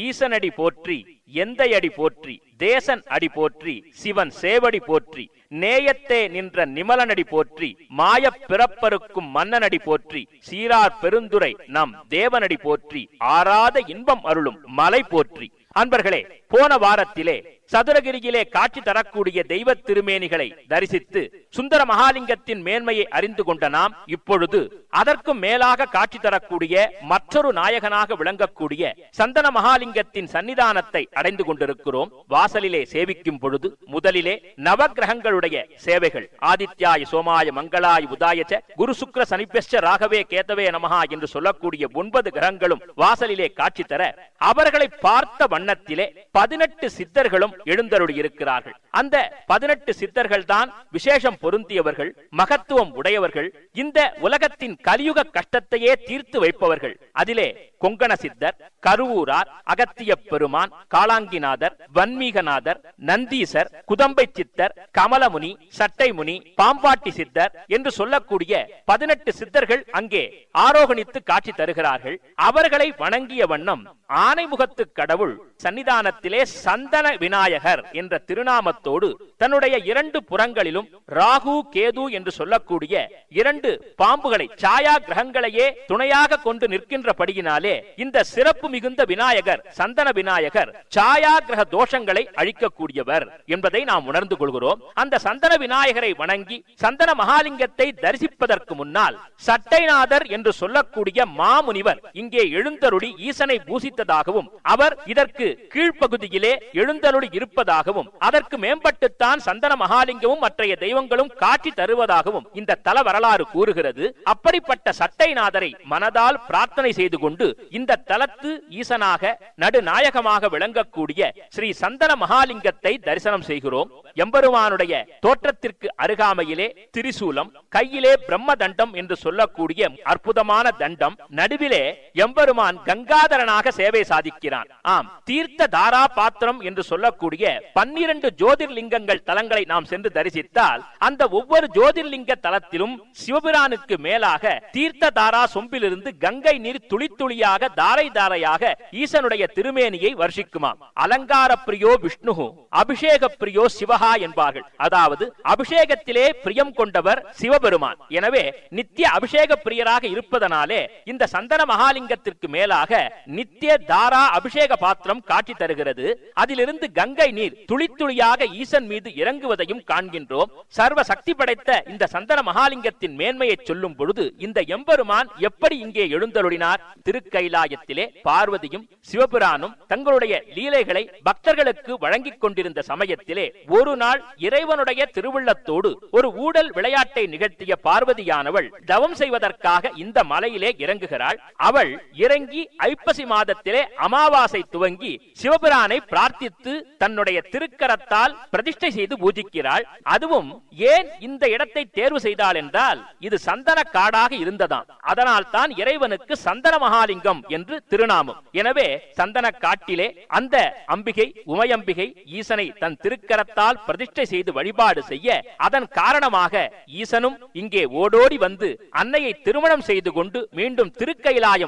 ஈசனடி போற்றி எந்தை அடி போற்றி தேசன் அடி போற்றி சிவன் சேவடி போற்றி நேயத்தே நின்ற நிமலனடி போற்றி மாயப் பிறப்பருக்கும் மன்னனடி போற்றி சீரார் பெருந்துரை நம் தேவனடி போற்றி ஆறாத இன்பம் அருளும் மலை போற்றி அன்பர்களே போன வாரத்திலே சதுரகிரியிலே காட்சி தரக்கூடிய தெய்வ திருமேனிகளை தரிசித்து சுந்தர மகாலிங்கத்தின் மேன்மையை அறிந்து கொண்ட நாம் இப்பொழுது அதற்கும் மேலாக காட்சி தரக்கூடிய மற்றொரு நாயகனாக விளங்கக்கூடிய சந்தன மகாலிங்கத்தின் சன்னிதானத்தை அடைந்து கொண்டிருக்கிறோம் வாசலிலே சேவிக்கும் பொழுது முதலிலே நவக்கிரகங்களுடைய சேவைகள் ஆதித்யாய சோமாய மங்களாய உதாயச்ச குரு சுக்ர சனிப்பெஸ்ச ராகவே கேதவே நமஹா என்று சொல்லக்கூடிய ஒன்பது கிரகங்களும் வாசலிலே காட்சி தர அவர்களை பார்த்த வண்ணத்திலே பதினெட்டு சித்தர்களும் எழுந்தருளி இருக்கிறார்கள் அந்த பதினெட்டு சித்தர்கள் தான் விசேஷம் பொருந்தியவர்கள் மகத்துவம் உடையவர்கள் இந்த உலகத்தின் கலியுக கஷ்டத்தையே தீர்த்து வைப்பவர்கள் அதிலே கொங்கண சித்தர் கருவூரார் அகத்திய பெருமான் காளாங்கிநாதர் வன்மீகநாதர் நந்தீசர் குதம்பை சித்தர் கமலமுனி சட்டைமுனி பாம்பாட்டி சித்தர் என்று சொல்லக்கூடிய பதினெட்டு சித்தர்கள் அங்கே ஆரோகணித்து காட்சி தருகிறார்கள் அவர்களை வணங்கிய வண்ணம் ஆனைமுகத்து கடவுள் சன்னிதானத்திலே சந்தன விநாயகர் என்ற திருநாமத்தோடு தன்னுடைய இரண்டு புறங்களிலும் ராகு கேது என்று சொல்லக்கூடிய இரண்டு பாம்புகளை சாயா கிரகங்களையே துணையாக கொண்டு நிற்கின்றபடியினாலே இந்த சிறப்பு மிகுந்த விநாயகர் சந்தன விநாயகர் சாயா கிரக தோஷங்களை அழிக்கக்கூடியவர் என்பதை நாம் உணர்ந்து கொள்கிறோம் அந்த சந்தன விநாயகரை வணங்கி சந்தன மகாலிங்கத்தை தரிசிப்பதற்கு முன்னால் சட்டைநாதர் என்று சொல்லக்கூடிய மாமுனிவர் இங்கே எழுந்தருளி ஈசனை பூசித்ததாகவும் அவர் இதற்கு கீழ்ப்பகுதியிலே எழுந்தருளி இருப்பதாகவும் அதற்கு மேம்பட்டுத்தான் சந்தன மகாலிங்கமும் மற்றைய தெய்வங்களும் காட்சி தருவதாகவும் இந்த தல வரலாறு கூறுகிறது அப்படிப்பட்ட சட்டைநாதரை மனதால் பிரார்த்தனை செய்து கொண்டு இந்த தலத்து ஈசனாக நடுநாயகமாக விளங்கக்கூடிய ஸ்ரீ சந்தன மகாலிங்கத்தை தரிசனம் செய்கிறோம் எம்பெருமானுடைய தோற்றத்திற்கு அருகாமையிலே திரிசூலம் கையிலே பிரம்ம தண்டம் என்று சொல்லக்கூடிய அற்புதமான தண்டம் நடுவிலே எம்பெருமான் கங்காதரனாக சேவை சாதிக்கிறான் ஆம் தீர்த்த தாரா பாத்திரம் என்று சொல்லக்கூடிய பன்னிரண்டு ஜோதிர்லிங்கங்கள் தலங்களை நாம் சென்று தரிசித்தால் அந்த ஒவ்வொரு ஜோதிர்லிங்க தலத்திலும் சிவபிரானுக்கு மேலாக தீர்த்த தாரா சொம்பிலிருந்து கங்கை நீர் துளி துளியாக தாரை தாரையாக ஈசனுடைய திருமேனியை வர்ஷிக்குமாம் அலங்கார பிரியோ விஷ்ணு அபிஷேக பிரியோ சிவஹா என்பார்கள் அதாவது அபிஷேகத்திலே பிரியம் கொண்டவர் சிவபெருமான் எனவே நித்திய அபிஷேக பிரியராக இருப்பதனாலே இந்த சந்தன மகாலிங்கத்திற்கு மேலாக நித்திய தாரா அபிஷேக பாத்திரம் காட்சி தருகிறது அதிலிருந்து கங்கை நீர் துளி துளியாக ஈசன் மீது இறங்குவதையும் காண்கின்றோம் சர்வ சக்தி படைத்த இந்த சந்தன மகாலிங்கத்தின் மேன்மையை சொல்லும் பொழுது இந்த எம்பெருமான் எப்படி இங்கே எழுந்தருளினார் திருக்கைலாயத்திலே பார்வதியும் சிவபிரானும் தங்களுடைய லீலைகளை பக்தர்களுக்கு வழங்கிக் கொண்டிருந்த சமயத்திலே ஒரு நாள் இறைவனுடைய திருவுள்ளத்தோடு ஒரு ஊடல் விளையாட்டை நிகழ்த்திய பார்வதியானவள் தவம் செய்வதற்காக இந்த மலையிலே இறங்குகிறாள் அவள் இறங்கி ஐப்பசி மாதத்திலே அமாவாசை துவங்கி சிவபிரானை பிரார்த்தித்து தன்னுடைய திருக்கரத்தால் பிரதிஷ்டை செய்து பூஜிக்கிறாள் அதுவும் ஏன் இந்த இடத்தை தேர்வு செய்தாள் என்றால் இது சந்தன காடாக இருந்ததாம் அதனால் தான் இறைவனுக்கு சந்தன மகாலிங்கம் என்று திருநாமம் எனவே சந்தன காட்டிலே அந்த அம்பிகை உமையம்பிகை ஈசனை தன் திருக்கரத்தால் பிரதிஷ்டை செய்து வழிபாடு செய்ய அதன் காரணமாக ஈசனும் இங்கே ஓடோடி வந்து அன்னையை திருமணம் செய்து கொண்டு மீண்டும் திருக்கைலாயம்